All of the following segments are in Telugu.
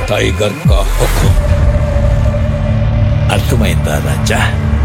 టైగర్ కా హుకుం అర్థమైందా రాజా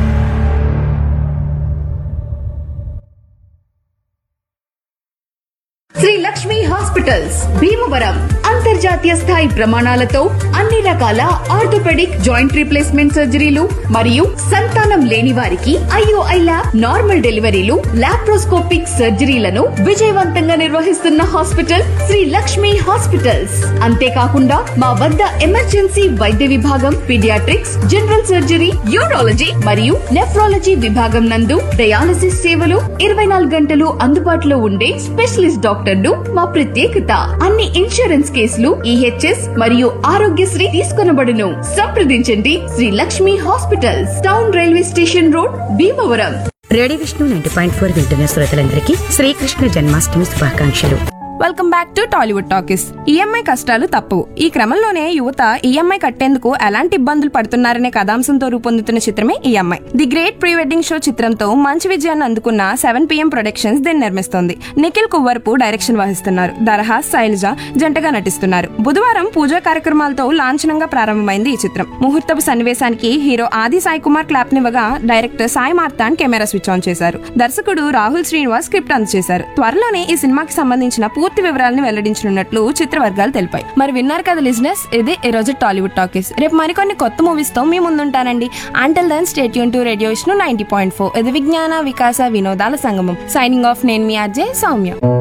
శ్రీ లక్ష్మి హాస్పిటల్స్ భీమవరం అంతర్జాతీయ స్థాయి ప్రమాణాలతో అన్ని రకాల ఆర్థోపెడిక్ జాయింట్ రీప్లేస్మెంట్ సర్జరీలు మరియు సంతానం లేని వారికి IUI lab normal deliveries laparoscopic సర్జరీలను విజయవంతంగా నిర్వహిస్తున్న హాస్పిటల్ శ్రీ లక్ష్మి హాస్పిటల్స్ అంతేకాకుండా మా వద్ద ఎమర్జెన్సీ వైద్య విభాగం పీడియాట్రిక్స్ జనరల్ సర్జరీ యూరాలజీ మరియు నెఫ్రాలజీ విభాగం నందు డయాలసిస్ సేవలు ఇరవై నాలుగు గంటలు అందుబాటులో ఉండే స్పెషలిస్ట్ డాక్టర్లు మా ప్రత్యేకత అన్ని ఇన్సూరెన్స్ కేసులు ఈహెచ్ఎస్ మరియు ఆరోగ్యశ్రీ తీసుకొనబడును సంప్రదించండి Shri Lakshmi hospitals town railway station road Bhimavaram radio Vishnu ninety point four వింటున్న శ్రోతలందరికీ శ్రీకృష్ణ జన్మాష్టమి శుభాకాంక్షలు welcome back to Tollywood talkies EMI కష్టాలు తప్పవు ఈ క్రమంలోనే యువత ఈఎంఐ కట్టేందుకు ఎలాంటి ఇబ్బందులు పడుతున్నారనే కథాంశంతో రూపొందుతున్న చిత్రమే EMI the great pre wedding show చిత్రంతో మంచి విజయాన్ని అందుకున్న సెవెన్ పిఎం ప్రొడక్షన్స్ దీన్ని నిర్మిస్తోంది నిఖిల్ కువ్వరపు డైరెక్షన్ వహిస్తున్నారు దరహాస్ శైలజ జంటగా నటిస్తున్నారు బుధవారం పూజా కార్యక్రమాలతో లాంఛనంగా ప్రారంభమైంది ఈ చిత్రం ముహూర్తపు సన్నివేశానికి హీరో ఆది సాయి కుమార్ క్లాప్ నివ్వగా director Sai Marthand camera switch on చేశారు దర్శకుడు రాహుల్ శ్రీనివాస్ స్క్రిప్ట్ అందజేశారు త్వరలోనే ఈ సినిమాకి సంబంధించిన పూర్తి వివరాలను వెల్లడించనున్నట్లు చిత్ర వర్గాలు తెలిపాయి మరి విన్నారు కదా లిజినెస్ ఇది ఈ రోజు టాలీవుడ్ టాకీస్ రేపు మరికొన్ని కొత్త మూవీస్ తో మీ ముందుంటానండి అంటల్ దెన్ స్టేట్ యూన్ to radio Vishnu ninety point four ఇది విజ్ఞాన వికాస వినోదాల సంగమం సైనింగ్ ఆఫ్ నేను మీ అజయ్ సౌమ్య